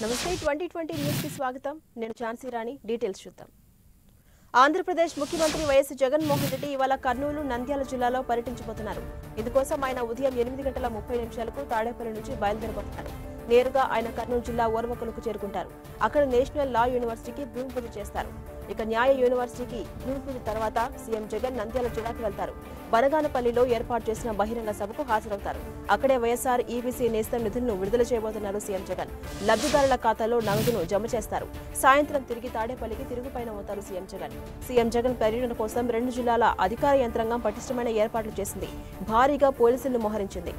నమస్తే twenty twenty news కి స్వాగతం నేను ఝాన్సీ రాణి డీటెయిల్స్ చూద్దాం ఆంధ్రప్రదేశ్ ముఖ్యమంత్రి వైఎస్ జగన్మోహన్ రెడ్డి ఇవాళ కర్నూలు నంద్యాల జిల్లాలో పర్యటించబోతున్నారు ఇందుకోసం ఆయన ఉదయం ఎనిమిది గంటల ముప్పై నిమిషాలకు తాడేపల్లి నుంచి బయలుదేరబోతున్నారు నేరుగా ఆయన కర్నూలు జిల్లా ఓర్వకలకు చేరుకుంటారు అక్కడ నేషనల్ లా యూనివర్సిటీకి భూమి పూజ చేస్తారు ఇక న్యాయ యూనివర్సిటీకి భూమి పూజ తర్వాత సీఎం జగన్ నంద్యాల జిల్లాకు వెళ్తారు బనగానపల్లిలో ఏర్పాటు చేసిన బహిరంగ సభకు హాజరవుతారు అక్కడే వైఎస్ఆర్ ఈబీసీ నేస్తం నిధులను విడుదల చేయబోతున్నారు సీఎం జగన్ లబ్ధిదారుల ఖాతాలో నగదును జమ చేస్తారు సాయంత్రం తిరిగి తాడేపల్లికి తిరుగుపైన అవుతారు సీఎం జగన్ సీఎం జగన్ పర్యటన కోసం రెండు జిల్లాల అధికార యంత్రాంగం పటిష్టమైన ఏర్పాట్లు చేసింది భారీగా పోలీసులను మోహరించింది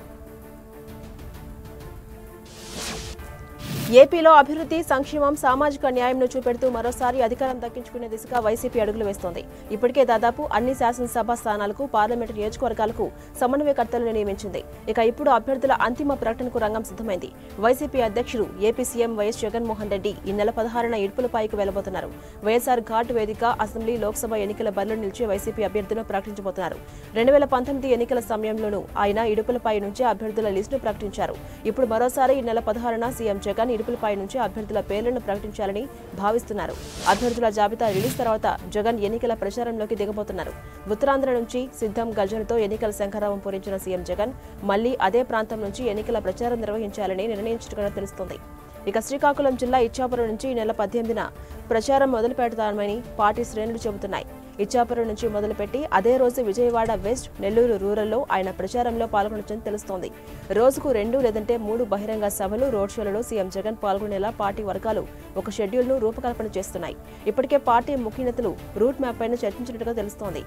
ఏపీలో అభివృద్ధి సంక్షేమం సామాజిక న్యాయంను చూపెడుతూ మరోసారి అధికారం దక్కించుకునే దిశగా వైసీపీ అడుగులు వేస్తోంది ఇప్పటికే దాదాపు అన్ని శాసనసభ స్థానాలకు పార్లమెంటు నియోజకవర్గాలకు సమన్వయకర్తలను నియమించింది ఇక ఇప్పుడు అభ్యర్థుల అంతిమ ప్రకటనకు రంగం సిద్ధమైంది వైసీపీ అధ్యక్షుడు ఏపీ సీఎం వైఎస్ జగన్మోహన్ రెడ్డి ఈ నెల పదహారున ఇడుపులపాయికి వెళ్లబోతున్నారు వైఎస్ఆర్ ఘాట్ వేదిక అసెంబ్లీ లోక్సభ ఎన్నికల బరిలో నిలిచి వైసీపీ అభ్యర్థులను ప్రకటించబోతున్నారు రెండు వేల పంతొమ్మిది ఎన్నికల సమయంలోనూ ఆయన ఇడుపులపై నుంచి అభ్యర్థుల లిస్టును ప్రకటించారు ఇప్పుడు మరోసారి ఈ నెల పదహారున సీఎం జగన్ ఇడుపులపై నుంచి అభ్యర్థుల పేర్లను ప్రకటించాలని భావిస్తున్నారు అభ్యర్థుల జాబితా రిలీజ్ తర్వాత జగన్ ఎన్నికల ప్రచారంలోకి దిగబోతున్నారు ఉత్తరాంధ్ర నుంచి సిద్ధం గర్జనతో ఎన్నికల శంఖరావం పూరించిన సీఎం జగన్ మళ్లీ అదే ప్రాంతం నుంచి ఎన్నికల ప్రచారం నిర్వహించాలని నిర్ణయించినట్టుగా తెలుస్తోంది ఇక శ్రీకాకుళం జిల్లా ఇచ్చాపురం నుంచి ఈ నెల పద్దెనిమిదిన ప్రచారం మొదలు పెడతామని పార్టీ శ్రేణులు చెబుతున్నాయి ఇచ్చాపురం నుంచి మొదలుపెట్టి అదే రోజు విజయవాడ వెస్ట్ నెల్లూరు రూరల్లో ఆయన ప్రచారంలో పాల్గొనొచ్చని తెలుస్తోంది రోజుకు రెండు లేదంటే మూడు బహిరంగ సభలు రోడ్ షోలలో సీఎం జగన్ పాల్గొనేలా పార్టీ వర్గాలు ఒక షెడ్యూల్ను రూపకల్పన చేస్తున్నాయి ఇప్పటికే పార్టీ ముఖ్య నేతలు రూట్ మ్యాప్ పైన చర్చించినట్టుగా తెలుస్తోంది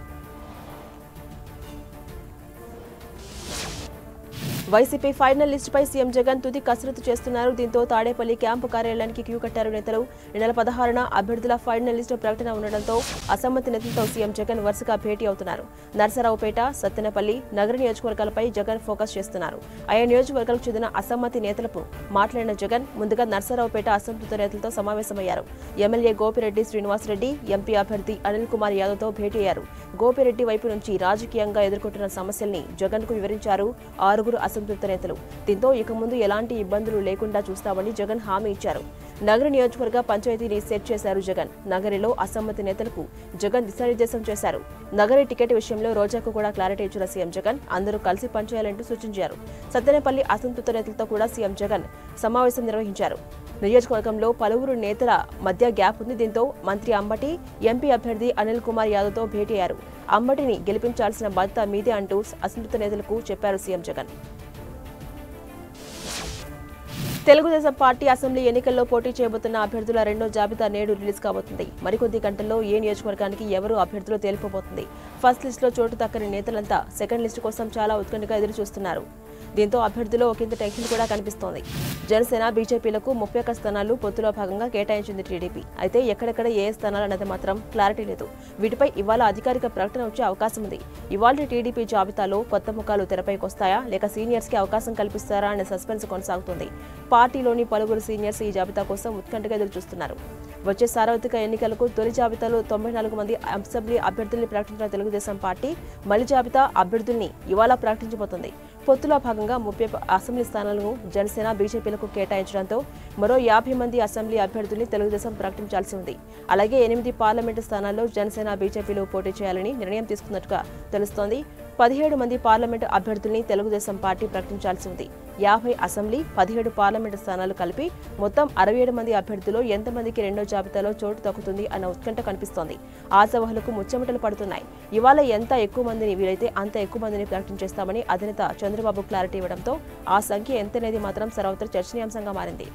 వైసీపీ ఫైనల్ లిస్టుపై సీఎం జగన్ తుది కసరత్తు చేస్తున్నారు దీంతో తాడేపల్లి క్యాంపు కార్యాలయానికి క్యూ కట్టారు నేతలు ఈ నెల పదహారున అభ్యర్థుల ఫైనల్ లిస్టు ప్రకటన ఉండడంతో అసమ్మతి నేతలతో సీఎం జగన్ వరుసగా భేటీ అవుతున్నారు నర్సరావుపేట సత్తెనపల్లి నగర నియోజకవర్గాలపై జగన్ ఫోకస్ చేస్తున్నారు ఆయా నియోజకవర్గాలకు చెందిన అసమ్మతి నేతలకు మాట్లాడిన జగన్ ముందుగా నర్సరావుపేట అసంతృప్త నేతలతో సమావేశమయ్యారు ఎమ్మెల్యే గోపిరెడ్డి శ్రీనివాసరెడ్డి ఎంపీ అభ్యర్థి అనిల్ కుమార్ యాదవ్తో భేటీ అయ్యారు గోపిరెడ్డి వైపు నుంచి రాజకీయంగా ఎదుర్కొంటున్న సమస్యల్ని జగన్ కు వివరించారు ఆరుగురు అసంతృప్త నేతలు దీంతో ఇక ముందు ఎలాంటి ఇబ్బందులు లేకుండా చూస్తామని జగన్ హామీ ఇచ్చారు నగర నియోజకవర్గ పంచాయతీని సెట్ చేశారు జగన్ నగరిలో అసమ్మతి నేతలకు జగన్ దిశానిర్దేశం చేశారు నగరి టికెట్ విషయంలో రోజాకు కూడా క్లారిటీ ఇచ్చిన సీఎం జగన్ అందరూ కలిసి పనిచేయాలంటూ సూచించారు సత్తెనపల్లి అసంతృప్త నేతలతో కూడా సీఎం జగన్ సమావేశం నిర్వహించారు నియోజకవర్గంలో పలువురు నేతల మధ్య గ్యాప్ ఉంది దీంతో మంత్రి అంబటి ఎంపీ అభ్యర్థి అనిల్ కుమార్ యాదవ్తో భేటీ అయ్యారు అంబటిని గెలిపించాల్సిన బాధ్యత మీదే అంటూ అసంతృప్త నేతలకు చెప్పారు CM Jagan Telugu Desam party assembly ఎన్నికల్లో పోటీ చేయబోతున్న అభ్యర్థుల రెండో జాబితా నేడు రిలీజ్ కాబోతుంది మరికొద్ది గంటల్లో ఏ నియోజకవర్గానికి ఎవరు అభ్యర్థులు తేలిపోబోతుంది ఫస్ట్ లిస్టులో చోటు దక్కని నేతలంతా సెకండ్ లిస్టు కోసం చాలా ఉత్కంఠగా ఎదురు చూస్తున్నారు దీంతో అభ్యర్థిలో ఒకంత టెన్షన్ కూడా కనిపిస్తోంది జనసేన బీజేపీలకు ముప్పై ఒక్క స్థానాలు పొత్తులో భాగంగా కేటాయించింది టీడీపీ అయితే ఎక్కడెక్కడ ఏ స్థానాలు అన్నది మాత్రం క్లారిటీ లేదు వీటిపై ఇవాళ అధికారిక ప్రకటన వచ్చే అవకాశం ఉంది ఇవాళ టీడీపీ జాబితాలో కొత్త ముఖాలు తెరపైకి వస్తాయా లేక సీనియర్స్ కి అవకాశం కల్పిస్తారా అనే సస్పెన్స్ కొనసాగుతుంది పార్టీలోని పలువురు సీనియర్స్ ఈ జాబితా కోసం ఉత్కంఠగా ఎదురు చూస్తున్నారు వచ్చే సార్వత్రిక ఎన్నికలకు తొలి జాబితాలో తొంభై నాలుగు మంది అసెంబ్లీ అభ్యర్థుల్ని ప్రకటించిన తెలుగుదేశం పార్టీ మలి జాబితా అభ్యర్థుల్ని ఇవాళ ప్రకటించబోతోంది పొత్తులో భాగంగా ముప్పై అసెంబ్లీ స్థానాలను జనసేన బీజేపీలకు కేటాయించడంతో మరో యాభై మంది అసెంబ్లీ అభ్యర్థుల్ని తెలుగుదేశం ప్రకటించాల్సి ఉంది అలాగే ఎనిమిది పార్లమెంటు స్థానాల్లో జనసేన బీజేపీలు పోటీ చేయాలని నిర్ణయం తీసుకున్నట్టుగా తెలుస్తోంది పదిహేడు మంది పార్లమెంటు అభ్యర్థుల్ని తెలుగుదేశం పార్టీ ప్రకటించాల్సి ఉంది యాభై అసెంబ్లీ పదిహేడు పార్లమెంటు స్థానాలు కలిపి మొత్తం అరవై ఏడు మంది అభ్యర్థులు ఎంతమందికి రెండో జాబితాలో చోటు దక్కుతుంది అన్న ఉత్కంఠ కనిపిస్తోంది ఆశావహులకు ముచ్చమటలు పడుతున్నాయి ఇవాళ ఎంత ఎక్కువ మందిని వీలైతే అంత ఎక్కువ మందిని ప్రకటించేస్తామని అధినేత చంద్రబాబు క్లారిటీ ఇవ్వడంతో ఆ సంఖ్య ఎంతనేది మాత్రం సర్వత్ర చర్చనీయాంశంగా మారింది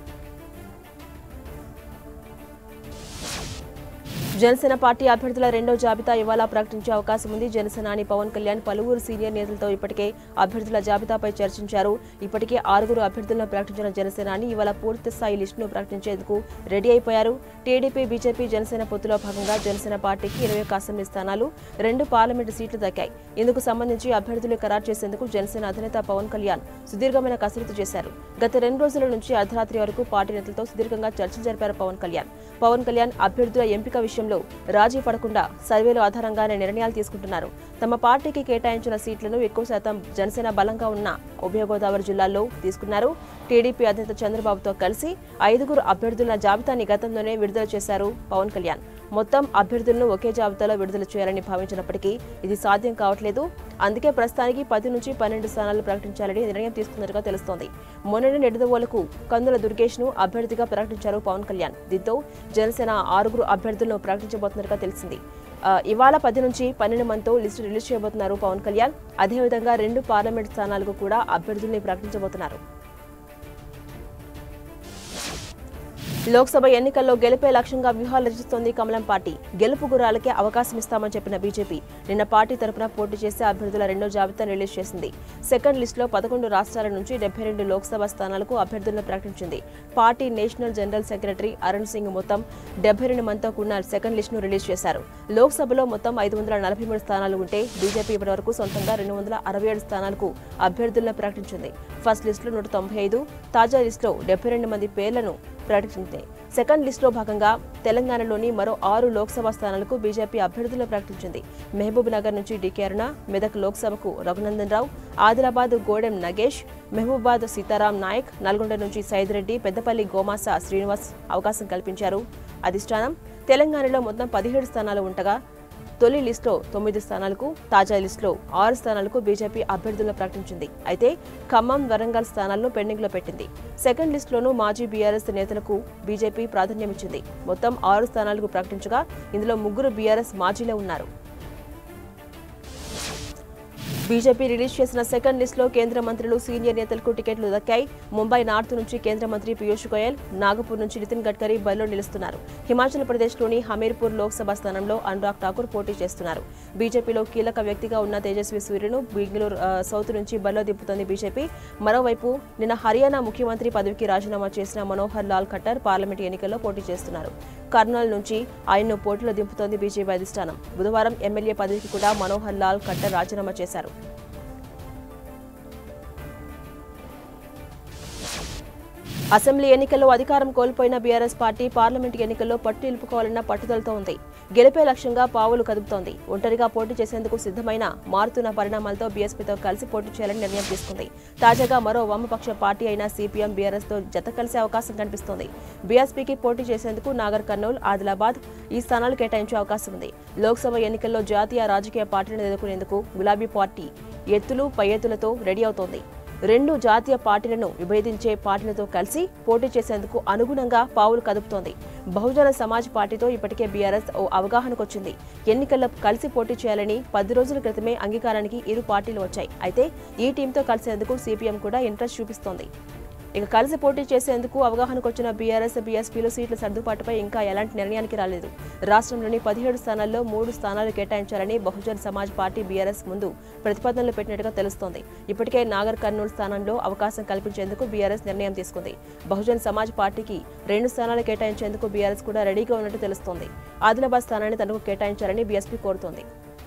జనసేన పార్టీ అభ్యర్థుల రెండో జాబితా ఇవాళ ప్రకటించే అవకాశం ఉంది జనసేనాని పవన్ కళ్యాణ్ పలువురు సీనియర్ నేతలతో ఇప్పటికే అభ్యర్థుల జాబితాపై చర్చించారు ఇప్పటికే ఆరుగురు అభ్యర్థులను ప్రకటించిన జనసేనాని ఇవాళ పూర్తి స్థాయి లిస్టును ప్రకటించేందుకు రెడీ అయిపోయారు టీడీపీ బీజేపీ జనసేన పొత్తులో భాగంగా జనసేన పార్టీకి ఇరవై ఒక్క అసెంబ్లీ స్థానాలు రెండు పార్లమెంటు సీట్లు దక్కాయి ఇందుకు సంబంధించి అభ్యర్థులు ఖరారు చేసేందుకు జనసేన అధినేత పవన్ కళ్యాణ్ సుదీర్ఘమైన కసరత్తు చేశారు గత రెండు రోజుల నుంచి అర్ధరాత్రి వరకు పార్టీ నేతలతో సుదీర్ఘంగా చర్చలు జరిపారు పవన్ కళ్యాణ్ పవన్ కళ్యాణ్ అభ్యర్థుల ఎంపిక విషయంలో రాజీ పడకుండా సర్వేల ఆధారంగానే నిర్ణయాలు తీసుకుంటున్నారు తమ పార్టీకి కేటాయించిన సీట్లను ఎక్కువ శాతం జనసేన బలంగా ఉన్న ఉభయ గోదావరి జిల్లాల్లో తీసుకున్నారు టీడీపీ అధినేత చంద్రబాబుతో కలిసి ఐదుగురు అభ్యర్థుల జాబితాని గతంలోనే విడుదల చేశారు పవన్ కళ్యాణ్ మొత్తం అభ్యర్థులను ఒకే జాబితాలో విడుదల చేయాలని భావించినప్పటికీ ఇది సాధ్యం కావట్లేదు అందుకే ప్రస్తుతానికి పది నుంచి పన్నెండు స్థానాలు ప్రకటించాలని నిర్ణయం తీసుకున్నట్టుగా తెలుస్తోంది మొన్నటి నిడదవోలకు కందుల దుర్గేష్ ను అభ్యర్థిగా ప్రకటించారు పవన్ కళ్యాణ్ దీంతో జనసేన ఆరుగురు అభ్యర్థులను ప్రకటించబోతున్నట్టుగా తెలిసింది ఆ, ఇవాళ పది నుంచి పన్నెండు మందితో లిస్టు రిలీజ్ చేయబోతున్నారు పవన్ కళ్యాణ్ అదేవిధంగా రెండు పార్లమెంట్ స్థానాలకు కూడా అభ్యర్థుల్ని ప్రకటించబోతున్నారు లోక్సభ ఎన్నికల్లో గెలిపే లక్ష్యంగా వ్యూహాలు రచిస్తోంది కమలం పార్టీ గెలుపు గురాలకే అవకాశం ఇస్తామని చెప్పిన బీజేపీ నిన్న పార్టీ తరపున పోటీ చేసే అభ్యర్థుల రెండో జాబితా రిలీజ్ చేసింది సెకండ్ లిస్టులో పదకొండు రాష్ట్రాల నుంచి డెబ్బై రెండు లోక్సభ స్థానాలకు అభ్యర్థులను ప్రకటించింది party national general secretary Arun Singh మొత్తం డెబ్బై రెండు మందితో కూడిన సెకండ్ లిస్టును రిలీజ్ చేశారు లోక్సభలో మొత్తం ఐదు వందల నలభై మూడు స్థానాలు ఉంటే బీజేపీ ఇప్పటివరకు సొంతంగా రెండు వందల అరవై ఏడు స్థానాలకు అభ్యర్థులను ప్రకటించింది ఫస్ట్ లిస్టులో నూట తొంభై ఐదు తాజా లిస్టులో డెబ్బై రెండు మంది పేర్లను ప్రకటించింది సెకండ్ లిస్టులో భాగంగా తెలంగాణలోని మరో ఆరు లోక్సభ స్థానాలకు బీజేపీ అభ్యర్థులను ప్రకటించింది మహబూబ్ నగర్ నుంచి డికే అరుణ మెదక్ లోక్సభకు రఘునందన్ రావు ఆదిలాబాద్ గోడెం నగేష్ మహబూబాద్ సీతారాం నాయక్ నల్గొండ నుంచి సైదిరెడ్డి పెద్దపల్లి గోమాస శ్రీనివాస్ అవకాశం కల్పించారు అధిష్టానం తెలంగాణలో మొత్తం పదిహేడు స్థానాలు ఉండగా తొలి లిస్టులో తొమ్మిది స్థానాలకు తాజా లిస్టులో ఆరు స్థానాలకు బీజేపీ అభ్యర్థులను ప్రకటించింది అయితే ఖమ్మం వరంగల్ స్థానాలను పెండింగ్లో పెట్టింది సెకండ్ లిస్టులోనూ మాజీ బీఆర్ఎస్ నేతలకు బీజేపీ ప్రాధాన్యమిచ్చింది మొత్తం ఆరు స్థానాలకు ప్రకటించగా ఇందులో ముగ్గురు బీఆర్ఎస్ మాజీలే ఉన్నారు బీజేపీ రిలీజ్ చేసిన సెకండ్ లిస్టులో కేంద్ర మంత్రులు సీనియర్ నేతలకు టికెట్లు దక్కాయి ముంబై నార్త్ నుంచి కేంద్ర మంత్రి పీయూష్ గోయల్ నాగపూర్ నుంచి నితిన్ గడ్కరీ బరిలో నిలుస్తున్నారు హిమాచల్ ప్రదేశ్లోని హమీర్పూర్ లోక్సభ స్థానంలో అనురాగ్ ఠాకూర్ పోటీ చేస్తున్నారు బీజేపీలో కీలక వ్యక్తిగా ఉన్న తేజస్వి సూర్యను బెంగళూరు ఆ, సౌత్ నుంచి బరిలో దింపుతోంది బీజేపీ మరోవైపు నిన్న హర్యానా ముఖ్యమంత్రి పదవికి రాజీనామా చేసిన మనోహర్ లాల్ ఖట్టర్ పార్లమెంట్ ఎన్నికల్లో పోటీ చేస్తున్నారు కర్నూలు నుంచి ఆయన్ను పోటీలో దింపుతోంది బీజేపీ అధిష్టానం బుధవారం ఎమ్మెల్యే పదవికి కూడా మనోహర్ లాల్ ఖట్టర్ రాజీనామా చేశారు అసెంబ్లీ ఎన్నికల్లో అధికారం కోల్పోయిన బీఆర్ఎస్ పార్టీ పార్లమెంట్ ఎన్నికల్లో పట్టు నిలుపుకోవాలన్న పట్టుదలతో ఉంది గెలిపే లక్ష్యంగా పావులు కదుపుతోంది ఒంటరిగా పోటీ చేసేందుకు సిద్ధమైన మారుతున్న పరిణామాలతో బీఎస్పీతో కలిసి పోటీ చేయాలని నిర్ణయం తీసుకుంది తాజాగా మరో వామపక్ష పార్టీ అయిన సిపిఎం బీఆర్ఎస్ తో జత కలిసే అవకాశం కనిపిస్తోంది బీఎస్పీకి పోటీ చేసేందుకు నాగర్ కర్నూల్ ఆదిలాబాద్ ఈ స్థానాలు కేటాయించే అవకాశం ఉంది లోక్సభ ఎన్నికల్లో జాతీయ రాజకీయ పార్టీలను ఎదుర్కొనేందుకు గులాబీ పార్టీ ఎత్తులు పై ఎత్తులతో రెడీ అవుతోంది రెండు జాతీయ పార్టీలను విభేదించే పార్టీలతో కలిసి పోటీ చేసేందుకు అనుగుణంగా పావులు కదుపుతోంది బహుజన సమాజ్ పార్టీతో ఇప్పటికే బీఆర్ఎస్ ఓ అవగాహనకొచ్చింది ఎన్నికల్లో కలిసి పోటీ చేయాలని పది రోజుల క్రితమే అంగీకారానికి ఇరు పార్టీలు వచ్చాయి అయితే ఈ టీంతో కలిసేందుకు సిపిఎం కూడా ఇంట్రెస్ట్ చూపిస్తోంది ఇక కలిసి పోటీ చేసేందుకు అవగాహనకు వచ్చిన బీఆర్ఎస్ బీఎస్పీలు సీట్ల సర్దుబాటుపై ఇంకా ఎలాంటి నిర్ణయానికి రాలేదు రాష్ట్రంలోని పదిహేడు స్థానాల్లో మూడు స్థానాలు కేటాయించాలని బహుజన్ సమాజ్ పార్టీ బీఆర్ఎస్ ముందు ప్రతిపాదనలు పెట్టినట్టుగా తెలుస్తోంది ఇప్పటికే నాగర్ కర్నూలు స్థానంలో అవకాశం కల్పించేందుకు బీఆర్ఎస్ నిర్ణయం తీసుకుంది బహుజన్ సమాజ్ పార్టీకి రెండు స్థానాలు కేటాయించేందుకు బీఆర్ఎస్ కూడా రెడీగా ఉన్నట్టు తెలుస్తోంది ఆదిలాబాద్ స్థానాన్ని తనకు కేటాయించాలని బీఎస్పీ కోరుతోంది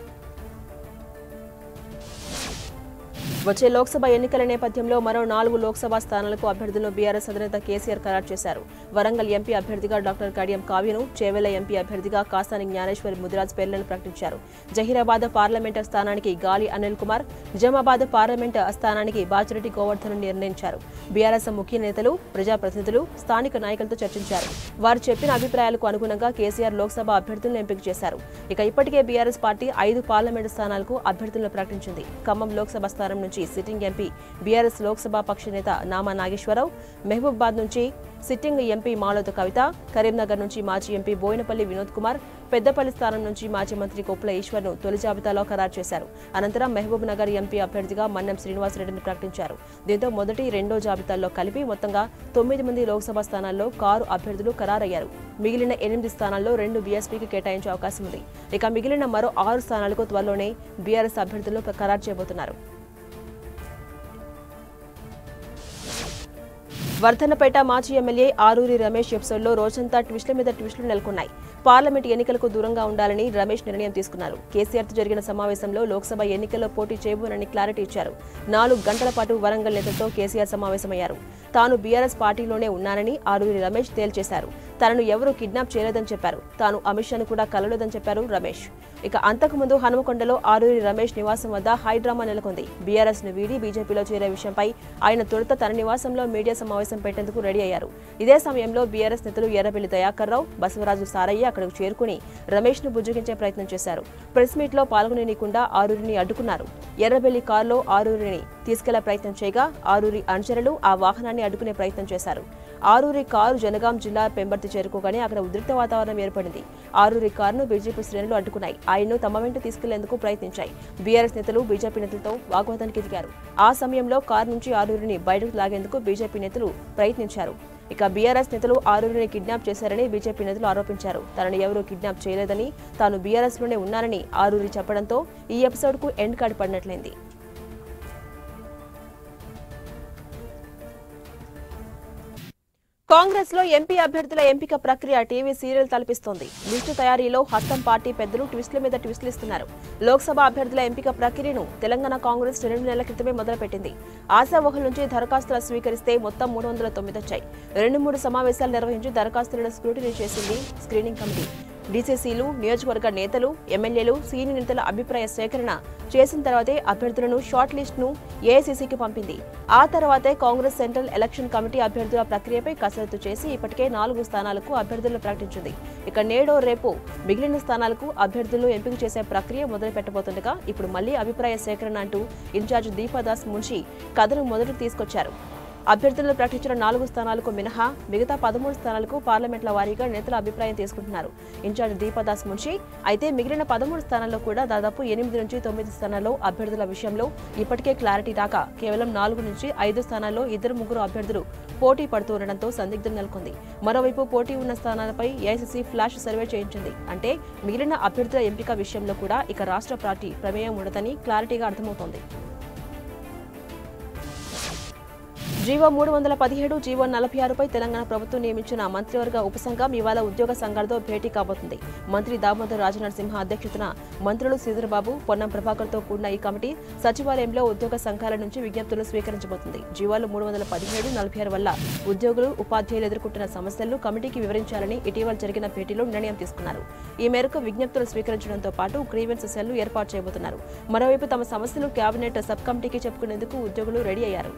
వచ్చే లోక్సభ ఎన్నికల నేపథ్యంలో మరో నాలుగు లోక్సభ స్థానాలకు అభ్యర్థులను బీఆర్ఎస్ అధినేత కేసీఆర్ ఖరారు చేశారు వరంగల్ ఎంపీ అభ్యర్థిగా డాక్టర్ కడియం కావ్యను చేవెళ్ల ఎంపీ అభ్యర్థిగా కాసాని జ్ఞానేశ్వరి ముదిరాజ్ పేర్లను ప్రకటించారు జహీరాబాద్ పార్లమెంట్ స్థానానికి గాలి అనిల్ కుమార్ నిజామాబాద్ పార్లమెంట్ స్థానానికి బాచిరెడ్డి గోవర్ధన్ నిర్ణయించారు బీఆర్ఎస్ ముఖ్య నేతలు ప్రజాప్రతినిధులు స్థానిక నాయకులతో చర్చించారు వారు చెప్పిన అభిప్రాయాలకు అనుగుణంగా కేసీఆర్ లోక్సభ అభ్యర్థులను ఎంపిక చేశారు ఇక ఇప్పటికే బీఆర్ఎస్ పార్టీ ఐదు పార్లమెంటు స్థానాలకు అభ్యర్థులను ప్రకటించింది ఖమ్మం లోక్సభ స్థానం నుంచి సిట్టింగ్ ఎంపీ బీఆర్ఎస్ లోక్సభ పక్ష నేత నామా నాగేశ్వరరావు మహబూబాబాద్ నుంచి సిట్టింగ్ ఎంపీ మాలోత కవిత కరీంనగర్ నుంచి మాజీ ఎంపీ బోయినపల్లి వినోద్ కుమార్ పెద్దపల్లి స్థానం నుంచి మాజీ మంత్రి కొప్పుల ఈశ్వర్ను తొలి జాబితాలో ఖరారు చేశారు అనంతరం మహబూబ్ నగర్ ఎంపీ అభ్యర్థిగా మన్నం శ్రీనివాసరెడ్డిని ప్రకటించారు దీంతో మొదటి రెండో జాబితాల్లో కలిపి మొత్తంగా తొమ్మిది మంది లోక్సభ స్థానాల్లో కారు అభ్యర్థులు ఖరారయ్యారు మిగిలిన ఎనిమిది స్థానాల్లో రెండు బీఎస్పీకి కేటాయించే అవకాశం ఉంది ఇక మిగిలిన మరో ఆరు స్థానాలకు త్వరలోనే బీఆర్ఎస్ అభ్యర్థులను ఖరారు చేయబోతున్నారు వర్ధన్నపేట మాజీ ఎమ్మెల్యే ఆరూరి రమేష్ ఎపిసోడ్లో రోజంతా ట్విస్టుల మీద ట్విస్టులు నెలకొన్నాయి పార్లమెంట్ ఎన్నికలకు దూరంగా ఉండాలని రమేష్ నిర్ణయం తీసుకున్నారు కేసీఆర్తో జరిగిన సమావేశంలో లోక్సభ ఎన్నికల్లో పోటీ చేయబోనని క్లారిటీ ఇచ్చారు నాలుగు గంటల పాటు వరంగల్ నేతలతో కేసీఆర్ సమావేశమయ్యారు తాను బీఆర్ఎస్ పార్టీలోనే ఉన్నానని ఆరూరి రమేష్ తేల్చేశారు తనను ఎవరూ కిడ్నాప్ చేయలేదని చెప్పారు తాను అమిత్ షాను కూడా కలవలేదని చెప్పారు రమేష్ ఇక అంతకుముందు హనుమకొండలో ఆరూరి రమేష్ నివాసం వద్ద హై డ్రామా నెలకొంది బీఆర్ఎస్ ను వీడి బీజేపీలో చేరే విషయంపై ఆయన తొలుత తన నివాసంలో మీడియా సమావేశం పెట్టేందుకు రెడీ అయ్యారు ఇదే సమయంలో బీఆర్ఎస్ నేతలు ఎర్రబెల్లి దయాకర్ రావు బసవరాజు సారయ్య అక్కడికి చేరుకుని రమేష్ ను బుజ్జగించే ప్రయత్నం చేశారు ప్రెస్ మీట్ లో పాల్గొననీయకుండా ఆరూరిని అడ్డుకున్నారు ఎర్రబెల్లి కారులో ఆరూరిని తీసుకెళ్లే ప్రయత్నం చేయగా ఆరూరి అనుచరులు ఆ వాహనాన్ని అడ్డుకునే ప్రయత్నం చేశారు ఆరూరి కారు జనగాం జిల్లా పెంబర్తి చేరుకోగానే అక్కడ ఉద్రిక్త వాతావరణం ఏర్పడింది ఆరూరి కారును బీజేపీ శ్రేణులు అడ్డుకున్నాయి ఆయన్ను తమ వెంట తీసుకెళ్లేందుకు ప్రయత్నించాయి బీఆర్ఎస్ నేతలు బీజేపీ నేతలతో వాగ్వాదానికి దిగారు ఆ సమయంలో కారు నుంచి ఆరూరిని బయటకు లాగేందుకు బీజేపీ నేతలు ప్రయత్నించారు ఇక బీఆర్ఎస్ నేతలు ఆరూరిని కిడ్నాప్ చేశారని బీజేపీ నేతలు ఆరోపించారు తనని ఎవరూ కిడ్నాప్ చేయలేదని తాను బీఆర్ఎస్ లోనే ఉన్నానని ఆరూరి చెప్పడంతో ఈ ఎపిసోడ్ కు ఎండ్ కార్డు పడినట్లయింది కాంగ్రెస్ లో ఎంపీ అభ్యర్థుల ఎంపిక ప్రక్రియ టీవీ సీరియల్ తలపిస్తోంది లిస్టు తయారీలో హస్తం పార్టీ పెద్దలు ట్విస్టుల మీద ట్విస్టులు ఇస్తున్నారు లోక్సభ అభ్యర్థుల ఎంపిక ప్రక్రియను తెలంగాణ కాంగ్రెస్ రెండు నెలల క్రితమే మొదలుపెట్టింది ఆశావహుల నుంచి దరఖాస్తులు స్వీకరిస్తే మొత్తం మూడు వందల తొమ్మిది వచ్చాయి రెండు మూడు సమావేశాలు నిర్వహించి దరఖాస్తులను స్క్రూటినీ చేసింది స్క్రీనింగ్ కమిటీ డీసీసీలు నియోజకవర్గ నేతలు ఎమ్మెల్యేలు సీనియర్ నేతల అభిప్రాయ సేకరణ చేసిన తర్వాతే అభ్యర్థులను షార్ట్ లిస్ట్ ను ఏఐసీసీకి పంపింది ఆ తర్వాతే కాంగ్రెస్ సెంట్రల్ ఎలక్షన్ కమిటీ అభ్యర్థుల ప్రక్రియపై కసరత్తు చేసి ఇప్పటికే నాలుగు స్థానాలకు అభ్యర్థులను ప్రకటించింది ఇక నేడో రేపు మిగిలిన స్థానాలకు అభ్యర్థులను ఎంపిక చేసే ప్రక్రియ మొదలు పెట్టబోతుండగా ఇప్పుడు మళ్లీ అభిప్రాయ సేకరణ అంటూ ఇన్ఛార్జ్ దీపాదాస్ మున్షి కథను మొదటికి తీసుకొచ్చారు అభ్యర్థులను ప్రకటించిన నాలుగు స్థానాలకు మినహా మిగతా పదమూడు స్థానాలకు పార్లమెంట్ల వారీగా నేతల అభిప్రాయం తీసుకుంటున్నారు ఇన్ఛార్జ్ దీపదాస్ మున్షి అయితే మిగిలిన పదమూడు స్థానాల్లో కూడా దాదాపు ఎనిమిది నుంచి తొమ్మిది స్థానాల్లో అభ్యర్థుల విషయంలో ఇప్పటికే క్లారిటీ రాక కేవలం నాలుగు నుంచి ఐదు స్థానాల్లో ఇద్దరు ముగ్గురు అభ్యర్థులు పోటీ పడుతూ ఉండడంతో సందిగ్ధం నెలకొంది మరోవైపు పోటీ ఉన్న స్థానాలపై ఏఐసీసీ ఫ్లాష్ సర్వే చేయించింది అంటే మిగిలిన అభ్యర్థుల ఎంపిక విషయంలో కూడా ఇక రాష్ట్ర పార్టీ ప్రమేయం ఉండదని క్లారిటీగా అర్థమవుతోంది జీవో మూడు వందల పదిహేడు జీవో నలభై ఆరుపై తెలంగాణ ప్రభుత్వం నియమించిన మంత్రివర్గ ఉపసంఘం ఇవాళ ఉద్యోగ సంఘాలతో భేటీ కాబోతుంది మంత్రి దామోదర్ రాజనరసింహ అధ్యక్షతన మంత్రులు శ్రీధర్బాబు పొన్నం ప్రభాకర్తో కూడిన ఈ కమిటీ సచివాలయంలో ఉద్యోగ సంఘాల నుంచి విజ్ఞప్తులు స్వీకరించబోతుంది జీవాలు మూడు వందల పదిహేడు నలభై ఆరు వల్ల ఉద్యోగులు ఉపాధ్యాయులు ఎదుర్కొంటున్న సమస్యలను కమిటీకి వివరించాలని ఇటీవల జరిగిన భేటీలో నిర్ణయం తీసుకున్నారు ఈ మేరకు విజ్ఞప్తులు స్వీకరించడంతో పాటు గ్రీవెన్స్ సెల్లు ఏర్పాటు చేయబోతున్నారు మరోవైపు తమ సమస్యలు కేబినెట్ సబ్ కమిటీకి చెప్పుకునేందుకు ఉద్యోగులు రెడీ అయ్యారు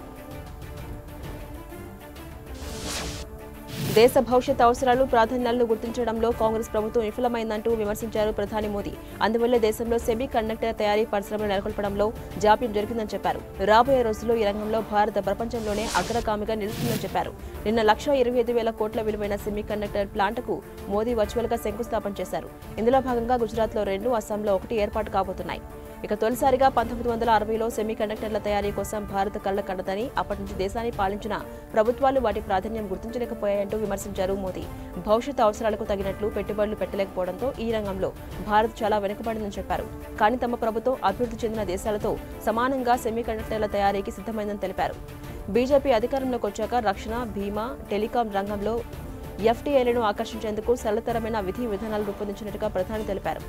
దేశ భవిష్యత్ అవసరాలు ప్రాధాన్యాలను గుర్తించడంలో కాంగ్రెస్ ప్రభుత్వం విఫలమైందంటూ విమర్శించారు ప్రధాని మోదీ అందువల్లే దేశంలో సెమీ కండక్టర్ తయారీ పరిశ్రమలు నెలకొల్పడంలో జాప్యం జరిగిందని చెప్పారు రాబోయే రోజుల్లో ఈ రంగంలో భారత ప్రపంచంలోనే అగ్రగామిగా నిలుస్తుందని చెప్పారు నిన్న లక్ష ఇరవై ఐదు వేల కోట్ల విలువైన సెమీ కండక్టర్ ప్లాంట్కు మోదీ వర్చువల్ గా శంకుస్థాపన చేశారు ఇందులో భాగంగా గుజరాత్లో రెండు అస్సాంలో ఒకటి ఏర్పాటు కాబోతున్నాయి ఇక తొలిసారిగా పంతొమ్మిది వందల అరవైలో సెమీ కండక్టర్ల తయారీ కోసం భారత్ కళ్ల కండదని అప్పటి నుంచి దేశాన్ని పాలించిన ప్రభుత్వాలు వాటి ప్రాధాన్యం గుర్తించలేకపోయాయంటూ విమర్శించారు మోదీ భవిష్యత్ అవసరాలకు తగినట్లు పెట్టుబడులు పెట్టలేకపోవడంతో ఈ రంగంలో భారత్ చాలా వెనుకబడిందని చెప్పారు కానీ తమ ప్రభుత్వం అభివృద్ధి చెందిన దేశాలతో సమానంగా సెమీ కండక్టర్ల తయారీకి సిద్ధమైందని తెలిపారు బీజేపీ అధికారంలోకి వచ్చాక రక్షణ బీమా టెలికాం రంగంలో ఎఫ్టీఐలను ఆకర్షించేందుకు సరళతరమైన విధి విధానాలు రూపొందించినట్టుగా ప్రధాని తెలిపారు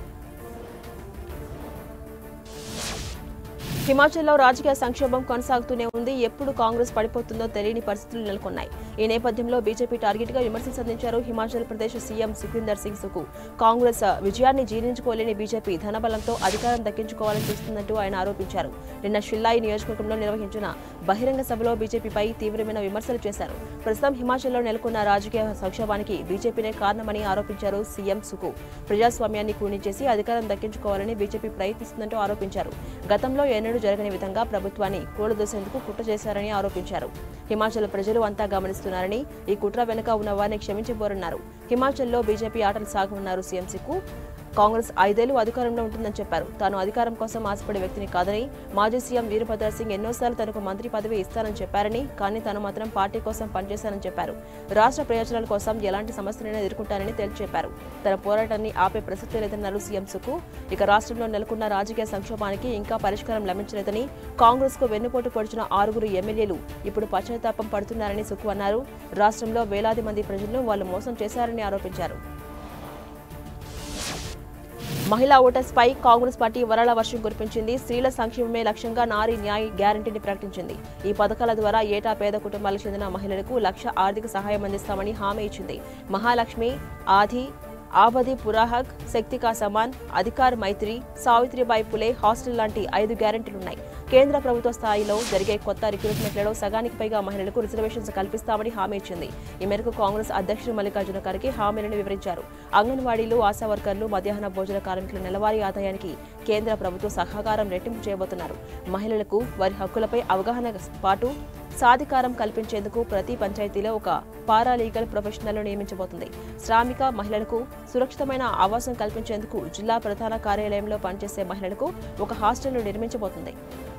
హిమాచల్లో రాజకీయ సంక్షోభం కొనసాగుతూనే ఉంది ఎప్పుడు కాంగ్రెస్ పడిపోతుందో తెలియని పరిస్థితులు నెలకొన్నాయి ఈ నేపథ్యంలో బీజేపీ టార్గెట్ గా విమర్శలు సంధించారు హిమాచల్ ప్రదేశ్ సీఎం సుఖ్వీందర్ సింగ్ సుకు కాంగ్రెస్ విజయాన్ని జీర్ణించుకోలేని బీజేపీ ధనబలంతో అధికారం దక్కించుకోవాలని చూస్తుందంటూ ఆయన ఆరోపించారు నిన్న షిల్లాయి నియోజకవర్గంలో నిర్వహించిన బహిరంగ సభలో బీజేపీపై తీవ్రమైన విమర్శలు చేశారు ప్రస్తుతం హిమాచల్లో నెలకొన్న రాజకీయ సంక్షోభానికి బీజేపీనే కారణమని ఆరోపించారు సీఎం సుకు ప్రజాస్వామ్యాన్ని కూని చేసి అధికారం దక్కించుకోవాలని బీజేపీ ప్రయత్నిస్తుందంటూ ఆరోపించారు గతంలో ఎన్నడూ జరగని విధంగా ప్రభుత్వాన్ని కూలదోసేందుకు కుట్ర చేశారని ఆరోపించారు హిమాచల్ ప్రజలు అంతా గమనిస్తున్నారని ఈ కుట్ర వెనుక ఉన్న వారిని క్షమించబోరన్నారు హిమాచల్లో బీజేపీ ఆటలు సాగమన్నారు సీఎం సిక్కు కాంగ్రెస్ ఐదేళ్లు అధికారంలో ఉంటుందని చెప్పారు తాను అధికారం కోసం ఆశపడే వ్యక్తిని కాదని మాజీ సీఎం వీరభద్ర సింగ్ ఎన్నోసార్లు తనకు మంత్రి పదవి ఇస్తానని చెప్పారని కానీ తాను మాత్రం పార్టీ కోసం పనిచేశానని చెప్పారు రాష్ట్ర ప్రయోజనాల కోసం ఎలాంటి సమస్యలైనా ఎదుర్కొంటానని తేల్చి చెప్పారు తన పోరాటాన్ని ఆపే ప్రసక్తి లేదన్నారు సీఎం సుకు ఇక రాష్ట్రంలో నెలకొన్న రాజకీయ సంక్షోభానికి ఇంకా పరిష్కారం లభించలేదని కాంగ్రెస్ కు వెన్నుపోటు పొడిచిన ఆరుగురు ఎమ్మెల్యేలు ఇప్పుడు పశ్చాత్తాపం పడుతున్నారని సుకు అన్నారు రాష్ట్రంలో వేలాది మంది ప్రజలను వాళ్ళు మోసం చేశారని ఆరోపించారు మహిళా ఓటర్స్ పై కాంగ్రెస్ పార్టీ వరాల వర్షం కురిపించింది స్త్రీల సంక్షేమమే లక్ష్యంగా నారీ న్యాయ్ గ్యారంటీని ప్రకటించింది ఈ పథకాల ద్వారా ఏటా పేద కుటుంబాలకు చెందిన మహిళలకు లక్ష ఆర్థిక సహాయం అందిస్తామని హామీ ఇచ్చింది మహాలక్ష్మి ఆది ఆబది పురాహక్ శక్తి కా సమాన్ అధికార్ మైత్రి సావిత్రిబాయి పులే హాస్టల్ లాంటి ఐదు గ్యారంటీలున్నాయి కేంద్ర ప్రభుత్వ స్థాయిలో జరిగే కొత్త రిక్రూట్మెంట్లలో సగానికి పైగా మహిళలకు రిజర్వేషన్స్ కల్పిస్తామని హామీ ఇచ్చింది ఈ మేరకు కాంగ్రెస్ అధ్యక్షుడు మల్లికార్జున ఖర్గే హామీలను వివరించారు అంగన్వాడీలు ఆశా వర్కర్లు మధ్యాహ్న భోజన కార్మికుల నెలవారీ ఆదాయానికి కేంద్ర ప్రభుత్వ సహకారం రెట్టింపు చేయబోతున్నారు మహిళలకు వారి హక్కులపై అవగాహన పాటు సాధికారం కల్పించేందుకు ప్రతి పంచాయతీలో ఒక పారాలీగల్ ప్రొఫెషనల్ను నియమించబోతుంది శ్రామిక మహిళలకు సురక్షితమైన ఆవాసం కల్పించేందుకు జిల్లా ప్రధాన కార్యాలయంలో పనిచేసే మహిళలకు ఒక హాస్టల్ను నిర్మించబోతుంది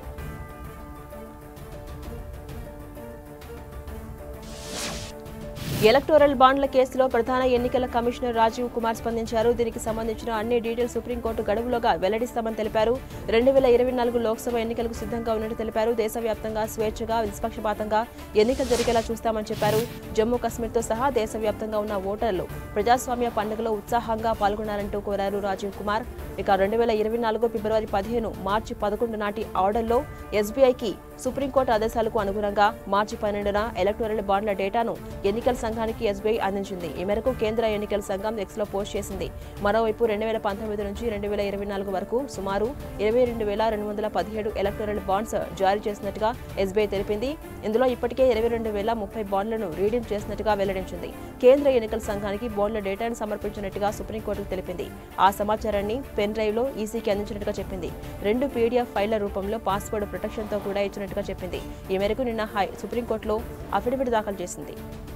ఎలక్టోరల్ బాండ్ల కేసులో ప్రధాన ఎన్నికల కమిషనర్ రాజీవ్ కుమార్ స్పందించారు దీనికి సంబంధించిన అన్ని డీటెయిల్స్ సుప్రీంకోర్టు గడువులోగా వెల్లడిస్తామని తెలిపారు రెండు వేల ఇరవై నాలుగు లోక్సభ ఎన్నికలకు సిద్ధంగా ఉన్నట్టు తెలిపారు దేశవ్యాప్తంగా స్వేచ్ఛగా నిష్పక్షపాతంగా ఎన్నికలు జరిగేలా చూస్తామని చెప్పారు జమ్మూ కాశ్మీర్తో సహా దేశవ్యాప్తంగా ఉన్న ఓటర్లు ప్రజాస్వామ్య పండుగలో ఉత్సాహంగా పాల్గొనాలంటూ కోరారు రాజీవ్ కుమార్ ఇక రెండు వేల ఇరవై నాలుగు ఫిబ్రవరి పదిహేను మార్చి పదకొండు నాటి ఆర్డర్లో ఎస్బీఐకి సుప్రీంకోర్టు ఆదేశాలకు అనుగుణంగా మార్చి పన్నెండున ఎలక్టోరల్ బాండ్ల డేటాను ఎన్నికల సంఘానికి ఎస్బీఐ అందించింది ఈ మేరకు కేంద్ర ఎన్నికల సంఘం ఎక్స్లో పోస్ట్ చేసింది మరోవైపు రెండు వేల పంతొమ్మిది నుంచి రెండు వేల ఇరవై నాలుగు వరకు సుమారు ఇరవై రెండు వేల రెండు వందల పదిహేడు ఎలక్టోరల్ బాండ్స్ జారీ చేసినట్టుగా ఎస్బీఐ తెలిపింది ఇందులో ఇప్పటికే ఇరవై రెండు వేల ముప్పై బాండ్లను రీడీమ్ చేసినట్టుగా వెల్లడించింది కేంద్ర ఎన్నికల సంఘానికి బాండ్ల డేటాను సమర్పించినట్టుగా సుప్రీంకోర్టుకు తెలిపింది ఆ సమాచారాన్ని పెన్ డ్రైవ్ లో ఈసీకి అందించినట్టుగా చెప్పింది రెండు పీడీఎఫ్ ఫైళ్ల రూపంలో పాస్వర్డ్ ప్రొటెక్షన్ తో కూడా ఇచ్చినట్టుగా చెప్పింది ఈ మేరకు నిన్న హై సుప్రీంకోర్టులో అఫిడవిట్ దాఖలు చేసింది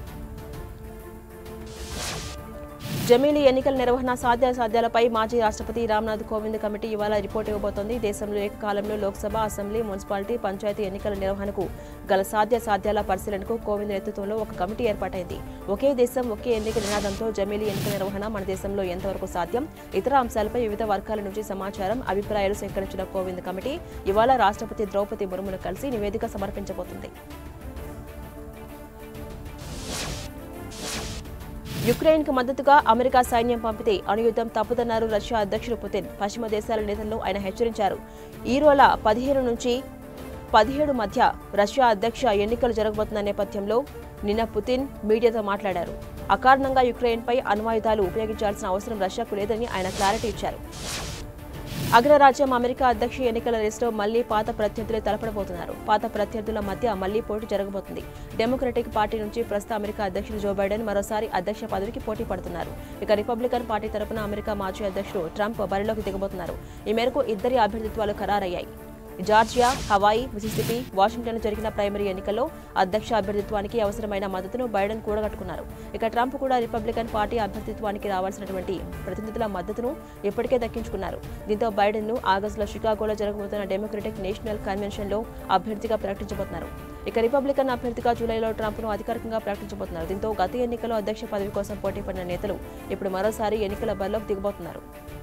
జమీలీ ఎన్నికల నిర్వహణ సాధ్యాసాధ్యాలపై మాజీ రాష్ట్రపతి రామ్నాథ్ కోవింద్ కమిటీ ఇవాళ రిపోర్ట్ ఇవ్వబోతోంది దేశంలో ఏకకాలంలో లోక్సభ అసెంబ్లీ మున్సిపాలిటీ పంచాయతీ ఎన్నికల నిర్వహణకు గల సాధ్యాసాధ్యాల పరిశీలనకు కోవింద్ నేతృత్వంలో ఒక కమిటీ ఏర్పాటైంది ఒకే దేశం ఒకే ఎన్నిక నినాదంతో జమీలీ ఎన్నికల నిర్వహణ మన దేశంలో ఎంతవరకు సాధ్యం ఇతర అంశాలపై వివిధ వర్గాల నుంచి సమాచారం అభిప్రాయాలు సేకరించిన కోవింద్ కమిటీ ఇవాళ రాష్ట్రపతి ద్రౌపది ముర్మును కలిసి నివేదిక సమర్పించబోతుంది యుక్రెయిన్కు మద్దతుగా అమెరికా సైన్యం పంపితే అణుయుద్ధం తప్పదన్నారు రష్యా అధ్యక్షుడు పుతిన్ పశ్చిమ దేశాల నేతలను ఆయన హెచ్చరించారు ఈ రోజు పదిహేను నుంచి పదిహేడు మధ్య రష్యా అధ్యక్ష ఎన్నికలు జరగబోతున్న నేపథ్యంలో నిన్న పుతిన్ మీడియాతో మాట్లాడారు అకారణంగా యుక్రెయిన్పై అణ్వాయుధాలు ఉపయోగించాల్సిన అవసరం రష్యాకు లేదని ఆయన క్లారిటీ ఇచ్చారు అగ్రరాజ్యం అమెరికా అధ్యక్ష ఎన్నికల రేసులో మళ్లీ పాత ప్రత్యర్థులే తలపడబోతున్నారు పాత ప్రత్యర్థుల మధ్య మళ్లీ పోటీ జరగబోతుంది డెమోక్రటిక్ పార్టీ నుంచి ప్రస్తుత అమెరికా అధ్యక్షుడు జో బైడెన్ మరోసారి అధ్యక్ష పదవికి పోటీ పడుతున్నారు ఇక రిపబ్లికన్ పార్టీ తరపున అమెరికా మాజీ అధ్యక్షుడు ట్రంప్ బరిలోకి దిగబోతున్నారు ఈ మేరకు ఇద్దరి అభ్యర్థిత్వాలు ఖరారయ్యాయి జార్జియా హవాయి మిసిసిపి వాషింగ్టన్ జరిగిన ప్రైమరీ ఎన్నికల్లో అధ్యక్ష అభ్యర్థిత్వానికి అవసరమైన మద్దతును బైడెన్ కూడగట్టుకున్నారు ఇక ట్రంప్ కూడా రిపబ్లికన్ పార్టీ అభ్యర్థిత్వానికి రావాల్సినటువంటి ప్రతినిధుల మద్దతును ఇప్పటికే దక్కించుకున్నారు దీంతో బైడెన్ ను ఆగస్టులో షికాగోలో జరగబోతున్న డెమోక్రటిక్ నేషనల్ కన్వెన్షన్లో అభ్యర్థిగా ప్రకటించబోతున్నారు ఇక రిపబ్లికన్ అభ్యర్థిగా జూలైలో ట్రంప్ను అధికారికంగా ప్రకటించబోతున్నారు దీంతో గత ఎన్నికల్లో అధ్యక్ష పదవి కోసం పోటీ పడిన నేతలు ఇప్పుడు మరోసారి ఎన్నికల బరిలోకి దిగబోతున్నారు